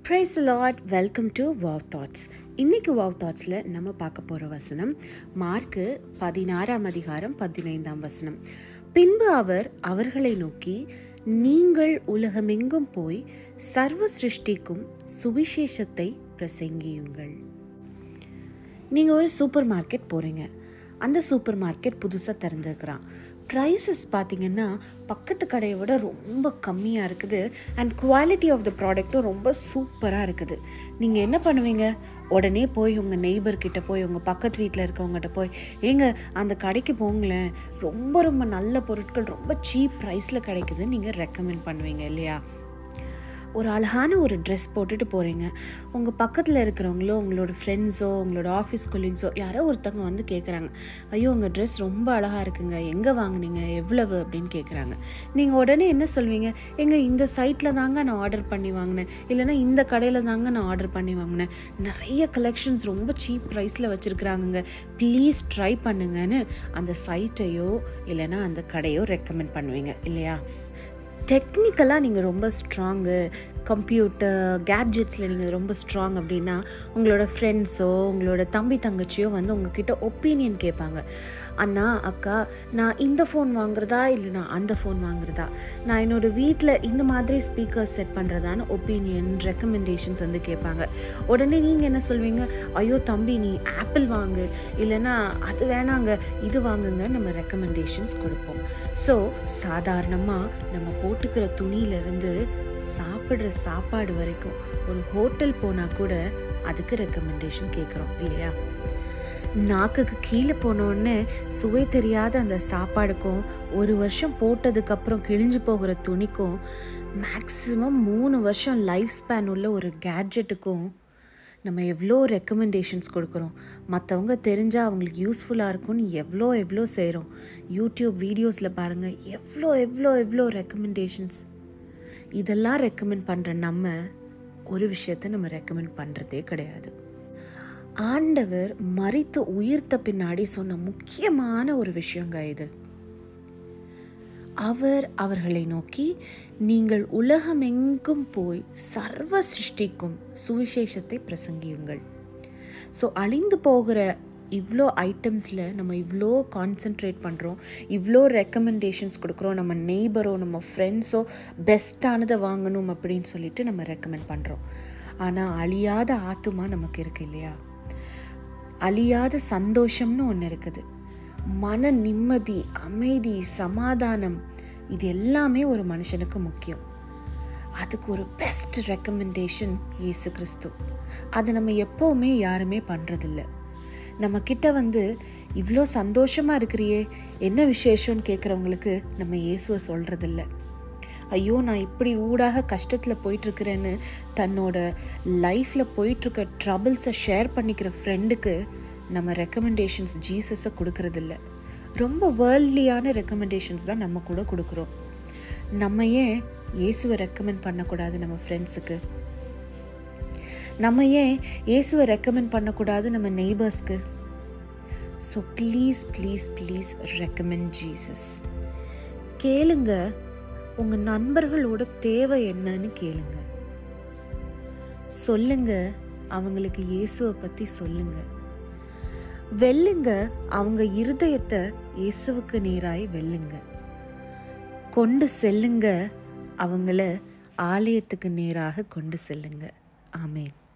price lot welcome to wow thoughts இன்னைக்கு வாவ் தாட்ஸில் நம்ம பார்க்க போகிற வசனம் மார்க்கு பதினாறாம் அதிகாரம் பதினைந்தாம் வசனம் பின்பு அவர் அவர்களை நோக்கி நீங்கள் உலகமெங்கும் போய் சர்வ சிருஷ்டிக்கும் சுவிசேஷத்தை பிரசங்கியுங்கள் நீங்கள் ஒரு சூப்பர் மார்க்கெட் போகிறீங்க அந்த சூப்பர் மார்க்கெட் புதுசாக திறந்துருக்குறான் ப்ரைஸஸ் பார்த்தீங்கன்னா பக்கத்து கடையை விட ரொம்ப கம்மியாக இருக்குது அண்ட் குவாலிட்டி ஆஃப் த ப்ராடக்ட்டும் ரொம்ப சூப்பராக இருக்குது நீங்கள் என்ன பண்ணுவீங்க உடனே போய் உங்கள் நெய்பர்கிட்ட போய் உங்கள் பக்கத்து வீட்டில் இருக்கவங்ககிட்ட போய் ஏங்க அந்த கடைக்கு போங்களேன் ரொம்ப ரொம்ப நல்ல பொருட்கள் ரொம்ப சீப் ப்ரைஸில் கிடைக்குதுன்னு நீங்கள் ரெக்கமெண்ட் பண்ணுவீங்க இல்லையா ஒரு அழகான ஒரு ட்ரெஸ் போட்டுட்டு போகிறீங்க உங்கள் பக்கத்தில் இருக்கிறவங்களோ உங்களோட ஃப்ரெண்ட்ஸோ உங்களோட ஆஃபீஸ் கொலீக்ஸோ யாரோ ஒருத்தவங்க வந்து கேட்குறாங்க ஐயோ உங்கள் ட்ரெஸ் ரொம்ப அழகாக இருக்குங்க எங்கே வாங்குனீங்க எவ்வளவு அப்படின்னு கேட்குறாங்க நீங்கள் உடனே என்ன சொல்வீங்க எங்க இந்த சைட்டில் தாங்க நான் ஆர்டர் பண்ணி வாங்கினேன் இல்லைனா இந்த கடையில் தாங்க நான் ஆர்டர் பண்ணி வாங்கினேன் நிறைய கலெக்ஷன்ஸ் ரொம்ப சீப் ப்ரைஸில் வச்சுருக்குறாங்கங்க ப்ளீஸ் ட்ரை பண்ணுங்கன்னு அந்த சைட்டையோ இல்லைனா அந்த கடையோ ரெக்கமெண்ட் பண்ணுவீங்க இல்லையா டெக்னிக்கலாக நீங்கள் ரொம்ப ஸ்ட்ராங்கு கம்ப்யூட்டர் கேட்ஜெட்ஸில் நீங்கள் ரொம்ப ஸ்ட்ராங் அப்படின்னா உங்களோட ஃப்ரெண்ட்ஸோ உங்களோட தம்பி தங்கச்சியோ வந்து உங்ககிட்ட ஒப்பீனியன் கேட்பாங்க அண்ணா அக்கா நான் இந்த ஃபோன் வாங்குறதா இல்லை நான் அந்த ஃபோன் வாங்குறதா நான் என்னோடய வீட்டில் இந்த மாதிரி ஸ்பீக்கர் செட் பண்ணுறதான்னு ஒப்பீனியன் ரெக்கமெண்டேஷன்ஸ் வந்து கேட்பாங்க உடனே நீங்கள் என்ன சொல்வீங்க ஐயோ தம்பி நீ ஆப்பிள் வாங்கு இல்லைன்னா அது வேணாங்க இது வாங்குங்க நம்ம ரெக்கமெண்டேஷன்ஸ் கொடுப்போம் ஸோ சாதாரணமாக நம்ம போட்டுக்கிற துணியிலேருந்து சாப்பிட்ற சாப்பாடு வரைக்கும் ஒரு ஹோட்டல் போனால் கூட அதுக்கு ரெக்கமெண்டேஷன் கேட்குறோம் இல்லையா நாக்குக்கு கீழே போனோடனே சுவை தெரியாத அந்த சாப்பாடுக்கும் ஒரு வருஷம் போட்டதுக்கப்புறம் கிழிஞ்சு போகிற துணிக்கும் மேக்ஸிமம் மூணு வருஷம் லைஃப் ஸ்பேன் உள்ள ஒரு கேட்ஜெட்டுக்கும் நம்ம எவ்வளோ ரெக்கமெண்டேஷன்ஸ் கொடுக்குறோம் மற்றவங்க தெரிஞ்சால் அவங்களுக்கு யூஸ்ஃபுல்லாக இருக்கும்னு எவ்வளோ எவ்வளோ செய்கிறோம் யூடியூப் வீடியோஸில் பாருங்கள் எவ்வளோ எவ்வளோ எவ்வளோ ரெக்கமெண்டேஷன்ஸ் இதெல்லாம் ரெக்கமெண்ட் பண்ணுற நம்ம ஒரு விஷயத்த நம்ம ரெக்கமெண்ட் பண்ணுறதே கிடையாது ஆண்டவர் மறித்து உயிர்த்த பின்னாடி சொன்ன முக்கியமான ஒரு விஷயங்க இது அவர் அவர்களை நோக்கி நீங்கள் உலகமெங்கும் போய் சர்வ சிருஷ்டிக்கும் சுவிசேஷத்தை பிரசங்கியுங்கள் ஸோ அழிந்து போகிற இவ்வளோ ஐட்டம்ஸில் நம்ம இவ்வளோ கான்சென்ட்ரேட் பண்ணுறோம் இவ்வளோ ரெக்கமெண்டேஷன்ஸ் கொடுக்குறோம் நம்ம நெய்பரோ நம்ம ஃப்ரெண்ட்ஸோ பெஸ்ட்டானதை வாங்கணும் அப்படின்னு சொல்லிட்டு நம்ம ரெக்கமெண்ட் பண்ணுறோம் ஆனால் அழியாத ஆத்துமா நமக்கு இருக்கு இல்லையா அழியாத சந்தோஷம்னு ஒன்று இருக்குது மன நிம்மதி அமைதி சமாதானம் இது எல்லாமே ஒரு மனுஷனுக்கு முக்கியம் அதுக்கு ஒரு பெஸ்ட் ரெக்கமெண்டேஷன் இயேசு கிறிஸ்து அதை நம்ம எப்போவுமே யாருமே பண்ணுறதில்ல நம்ம கிட்ட வந்து இவ்வளோ சந்தோஷமாக இருக்கிறியே என்ன விசேஷம்னு கேட்குறவங்களுக்கு நம்ம இயேசுவை சொல்கிறதில்ல ஐயோ நான் இப்படி ஊடாக கஷ்டத்தில் போயிட்டுருக்கிறேன்னு தன்னோட லைஃப்பில் போயிட்டுருக்க ட்ரபிள்ஸை ஷேர் பண்ணிக்கிற ஃப்ரெண்டுக்கு நம்ம ரெக்கமெண்டேஷன்ஸ் ஜீசஸை கொடுக்கறதில்ல ரொம்ப வேர்ல்ட்லியான ரெக்கமெண்டேஷன்ஸ் தான் நம்ம கூட கொடுக்குறோம் நம்ம ஏன் இயேசுவை ரெக்கமெண்ட் பண்ணக்கூடாது நம்ம ஃப்ரெண்ட்ஸுக்கு நம்ம ஏன் இயேசுவை ரெக்கமெண்ட் பண்ணக்கூடாது நம்ம நெய்பர்ஸ்க்கு so please please please recommend Jesus கேளுங்க உங்கள் நண்பர்களோட தேவை என்னன்னு கேளுங்க சொல்லுங்க அவங்களுக்கு இயேசுவை பற்றி சொல்லுங்க வெல்லுங்க அவங்க இருதயத்தை இயேசுவுக்கு நேராய் வெல்லுங்க கொண்டு செல்லுங்க அவங்கள ஆலயத்துக்கு நேராக கொண்டு செல்லுங்க ஆமேன்